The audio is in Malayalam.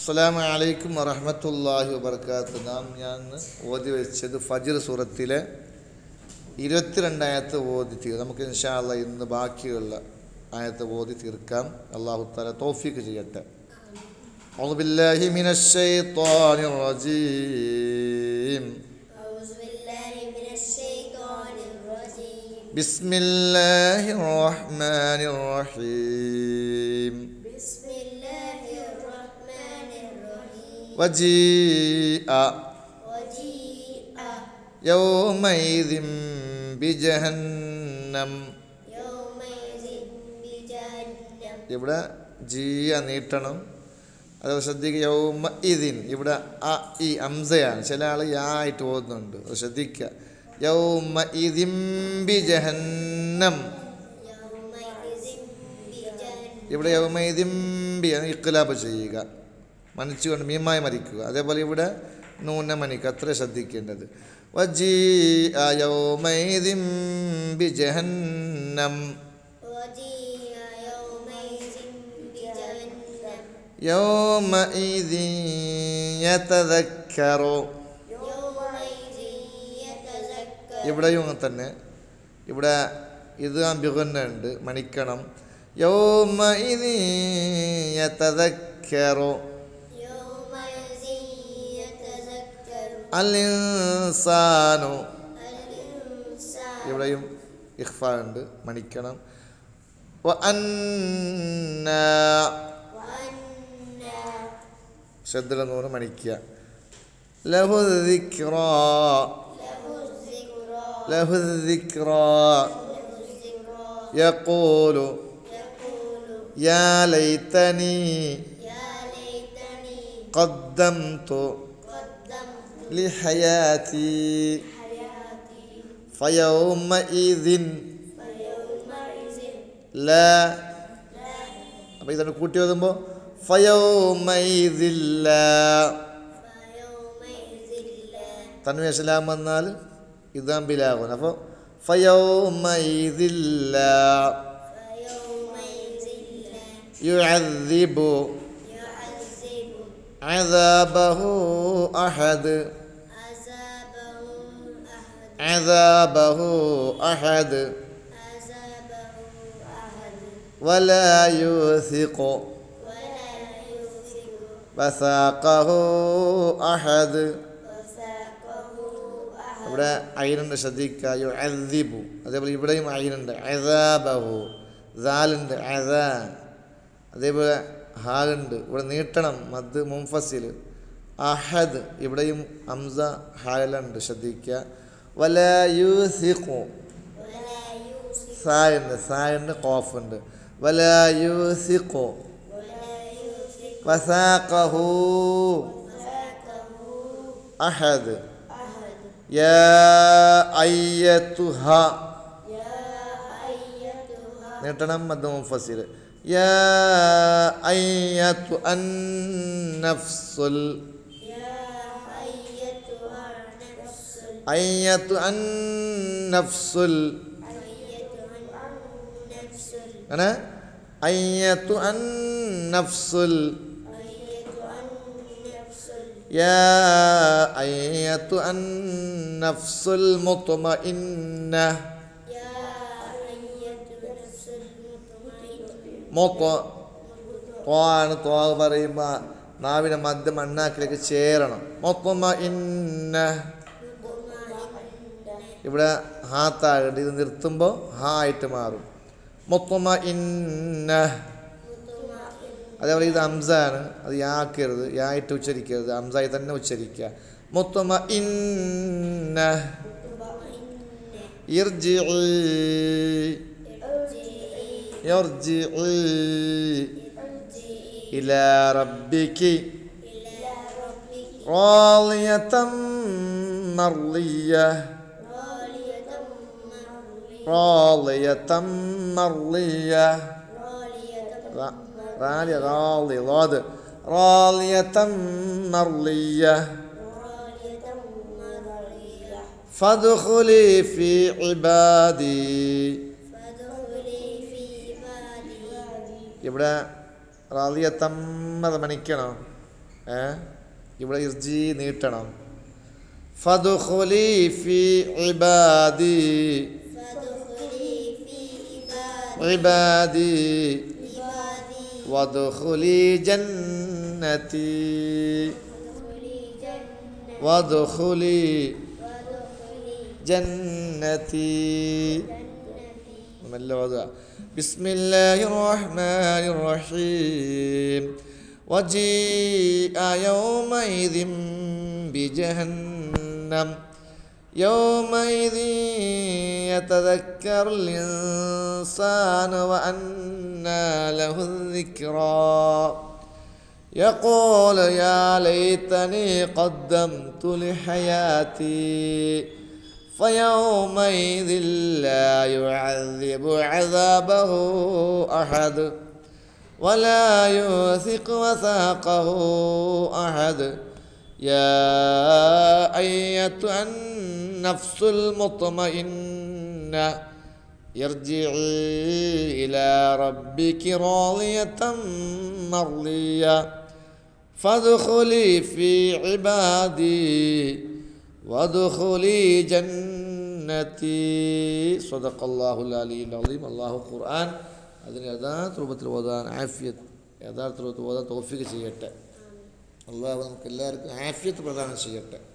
അസ്സലാമു അലൈക്കും വറഹമത്തല്ലാഹി വബർക്കാത്ത് നാം ഞാൻ ഓതി വെച്ചത് ഫജിർ സൂറത്തിലെ ഇരുപത്തിരണ്ടായത്ത് ഓതി തീർ നമുക്ക് ഇൻഷാല്ല ഇന്ന് ബാക്കിയുള്ള ആയത്ത് ഓതി തീർക്കാം അള്ളാഹു താല തോഫിക്ക് ചെയ്യട്ടെ أعوذ بالله من الشيطان الرجيم أعوذ بالله من الشيطان الرجيم بسم الله الرحمن الرحيم بسم الله الرحمن الرحيم وجيء وجيء يومئذ بجهنم يومئذ بجهنم ഇവിടെ ജീയ നീട്ടണം അത് ശ്രദ്ധിക്കുക യൗമ ഇതിൻ ഇവിടെ അ ഈ അംസയാണ് ചില ആൾ യാ ആയിട്ട് പോകുന്നുണ്ട് അത് ശ്രദ്ധിക്കുക യൗമ ഇതിംബി ജഹന്നം يومئذ بجهنم ഇവിടെ യൗമ ഇതിംബി ആണ് ഇഖ്ലാബ് ചെയ്യുക മനിച്ചുകൊണ്ട് മീമായി മരിക്കുക അതേപോലെ ഇവിടെ നൂന മണിക്ക് അത്ര ശ്രദ്ധിക്കേണ്ടത് വജീ യൗമൈദിം ബി ജഹന്നം وجيء يومئذ بجهنم يومئذ يتذكر يومئذ يتذكر ഇവിടെയും അങ്ങനെ തന്നെ ഇവിടെ ഇത് ബിഗുന്നുണ്ട് മണിക്കണം യൗമഇദ യതദക്കറു يومئذ يتذكر അൽഇൻസാനു الإنسان ഇവിടെയും ഇഖ്ഫ ഉണ്ട് മണിക്കണം വ അന്ന وأنى ശ്രദ്ധ നൂറ് മണിക്കുക ലഹു ദിക്റാ له الذكرى ലഹു ദിക്റാ له الذكرى يقول يقول يا ليتني يا ليتني قدمت قدمت لحياتي حياتي فيومئذ فيومئذ لا അപ്പോൾ ഇതാണ് കൂട്ടി ഓതുമ്പോൾ ഫയോമൈതില്ല فيومئذ لا തന്വേഷലാം വന്നാൽ ഇതാം ബിലാകും അപ്പോൾ ഫയോമൈതില്ല فيومئذ لا يعذب يعذب عذابه أحد عذابه أحد عذابه أحد عذابه أحد ولا يوثق ولا يوثق وثاقه أحد وثاقه أحد ഇവിടെ അയിനുണ്ട് ശ്രദ്ധിക്കുക യുഅദ്ദിബു അതേപോലെ ഇവിടെയും അയിനുണ്ട് അദാബഹു ദാലുണ്ട് അദാ അതേപോലെ ഹാലുണ്ട് ഇവിടെ നീട്ടണം മദ് മുംഫസിൽ അഹദ് ഇവിടെയും അംസ ഹാലുണ്ട് ശ്രദ്ധിക്കുക വല യൂസിഖു ولا يوثق സായുണ്ട് സായുണ്ട് കോഫുണ്ട് വല യൂസിഖു ولا يوثق വസാഖഹു وثاقه അഹദ് أحد യാ അയ്യത്തുഹ يا أيتها നീട്ടണം മദ് മുഫസിൽ യാ അയ്യത്തു അന്നഫ്സുൽ يا أيتها النفس അയ്യത്തു അന്നഫ്സുൽ أيتها النفس അങ്ങനെ അയ്യത്തു അന്നഫ്സുൽ أيتها النفس യാ അയ്യത്തു അന്നഫ്സുൽ മുത്മഇന്ന يا أيتها النفس المطمئنة മുത്ത ത്വാണ് ത്വാ പറയുമ്പോൾ നാവിനെ മധ്യ മണ്ണാക്കിലേക്ക് ചേരണം മുത്മഇന്ന ഇവിടെ ഹാ താഴെ ഇത് നിർത്തുമ്പോൾ ഹാ ആയിട്ട് മാറും മുത്തുമ ഇന്ന അതേപോലെ ഇത് അംസാണ് അത് യാക്കരുത് യായിട്ട് ഉച്ചരിക്കരുത് അംസായി തന്നെ ഉച്ചരിക്കുക മുത്തുമ ഇന്ന ഇർജിഇ യർജിഇ ഇലാ റബ്ബികി إلى ربك راضية مرضية راضية مرضية راضية مرضية راضية را- راضية راضي ضاد راضية مرضية راضية مرضية فادخلي في عبادي فادخلي في عبادي ഇവിടെ റാലിയ തമ്മത് മണിക്കണോ ഏ ഇവിടെ ഇർജി നീട്ടണം ഫദുഖുലി ഫി ഇബാദി فادخلي في عبادي ഇബാദി عبادي വദുഖുലി ജന്നതി وادخلي جنة വദുഖുലി وادخلي ജന്നതി جنتي മെല്ലെ ഓതുക بسم الله الرحمن الرحيم وجيء يومئذ بجهنم يومئذ يتذكر الإنسان وأنى له الذكرى يقول يا ليتني قدمت لحياتي فيومئذ لا يعذب عذابه أحد ولا يوثق وثاقه أحد يا أيتها النفس المطمئنة ارجعي إلى ربك راضية مرضية فادخلي في عبادي وادخلي جنتي صدق الله العلي العظيم الله ഖുർആൻ അതിന് യഥാർത്ഥ രൂപത്തിൽ ഓതാൻ ആഫിയത്ത് യഥാർത്ഥ രൂപത്തിൽ ഓതാൻ തോഫിക്ക് ചെയ്യട്ടെ അള്ളാഹു നമുക്ക് എല്ലാവർക്കും ആഫിയത്ത് പ്രദാനം ചെയ്യട്ടെ